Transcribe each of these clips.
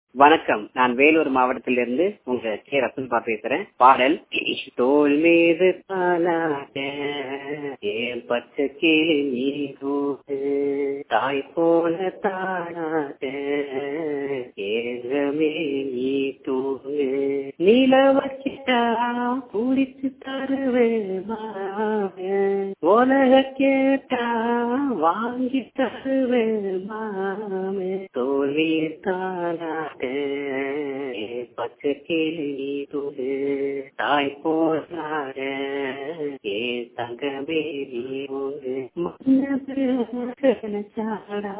வணக்கம் நான் வேலூர் மாவட்டத்திலிருந்து உங்க கே ரசன்பா பேசுறேன் பாடல் தோல் மீது தாலாட்ட ஏன் பச்சை கிளி நீ தூது தாய் போல தாளாட்ட ஏங்கமே நீ தூங்கு நில வச்சிட்டா குடிச்சு தருவேன் உலக கேட்டா வாங்கி தருவேன் மாமே தோல்வி தாளாட்ட பச்சை கிளி தூது தாய் போலாட ஏ தங்கமே நீ ஒரு மன்னச்சாடா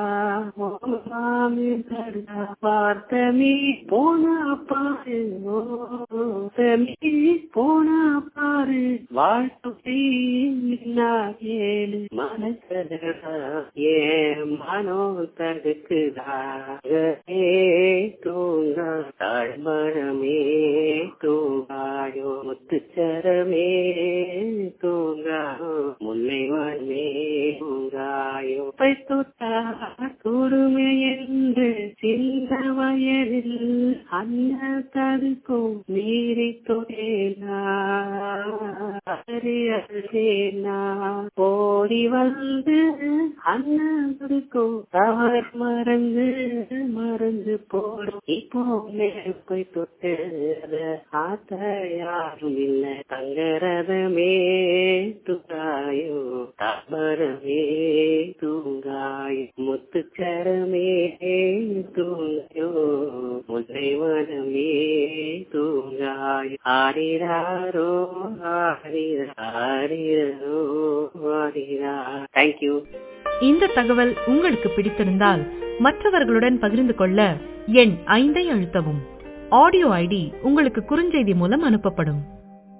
மாமி தடா பார்த்தமி போனா பாரு ஓமி போனா பாரு வாழ்த்து ஏழு மனசடா ஏ மனோ தடுக்குதா தூங்கா தாழ்மரமே தூங்காயோ முத்துச்சரமே தூங்காயோ முல்லைவனே தூங்காயோ பை தொட்டா கொடுமை என்று சிந்த வயதில் அன்ன தடுக்கும் நீரை தொடேனா அறியேனா ஓடி வந்து அண்ணன் தடுக்கும் தவறு மறந்து மறந்து போடும் இப்போ போய் தொட்டு ஆத்த யாரும் இல்ல தங்கரதமே தூங்காயோ தபரமே தூங்காயோ முத்துச்சரமே தூங்காயோ முல்லைவனமே தூங்காயோ ஆடிராரோ ஆடிரோ ஆடிரா தேங்க்யூ இந்த தகவல் உங்களுக்கு பிடித்திருந்தால் மற்றவர்களுடன் பகிர்ந்து கொள்ள எண் ஐந்தை அழுத்தவும் ஆடியோ ஐடி உங்களுக்கு குறுஞ்செய்தி மூலம் அனுப்பப்படும்